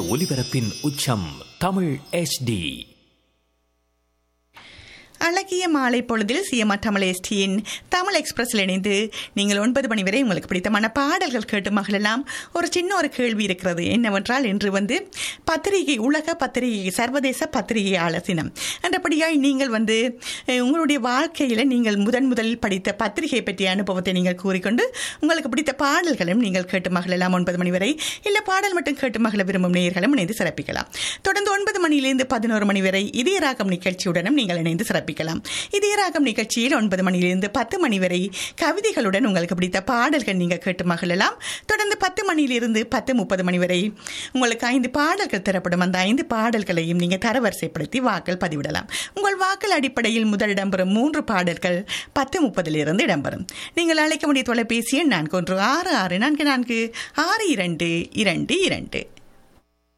ஒலிபரப்பின் உச்சம் தமிழ் HD அழகிய மாலை பொழுதில் சிஎம்ஆர் தமிழ் எஸ்டியின் தமிழ் எக்ஸ்பிரஸில் இணைந்து நீங்கள் ஒன்பது மணி வரை உங்களுக்கு பிடித்தமான பாடல்கள் கேட்டு மகளெல்லாம் ஒரு சின்ன ஒரு கேள்வி இருக்கிறது என்னவென்றால் இன்று வந்து பத்திரிகை உலக பத்திரிகை சர்வதேச பத்திரிகையாளர் தினம் என்றபடியாய் நீங்கள் வந்து அஹ், உங்களுடைய வாழ்க்கையில் நீங்கள் முதன் முதலில் படித்த பத்திரிகை பற்றிய அனுபவத்தை நீங்கள் கூறிக்கொண்டு உங்களுக்கு பிடித்த பாடல்களும் நீங்கள் கேட்டு மகளெல்லாம் ஒன்பது மணி வரை இல்லை பாடல் மட்டும் கேட்டு மகள விரும்பும் நேயர்களும் இணைந்து சிறப்பிக்கலாம் தொடர்ந்து ஒன்பது மணியிலிருந்து பதினோரு மணி வரை இதய ராகம் நிகழ்ச்சியுடனும் நீங்கள் இணைந்து சிறப்பிக்கலாம் இதய ராகம் நிகழ்ச்சியில் ஒன்பது மணியிலிருந்து பத்து மணி வரை கவிதைகளுடன் உங்களுக்கு பிடித்த பாடல்கள் நீங்கள் கேட்டு மகிழலாம் தொடர்ந்து பத்து மணியிலிருந்து பத்து முப்பது மணி வரை உங்களுக்கு ஐந்து பாடல்கள் தரப்படும் அந்த ஐந்து பாடல்களையும் நீங்கள் தரவரிசைப்படுத்தி வாக்கள் பதிவிடலாம் உங்கள் வாக்கள் அடிப்படையில் முதல் இடம்பெறும் மூன்று பாடல்கள் பத்து முப்பதிலிருந்து இடம்பெறும் நீங்கள் அழைக்க வேண்டிய தொலைபேசி எண் நான்கு ஒன்று ஆறு ஆறு நான்கு நான்கு ஆறு இரண்டு இரண்டு இரண்டு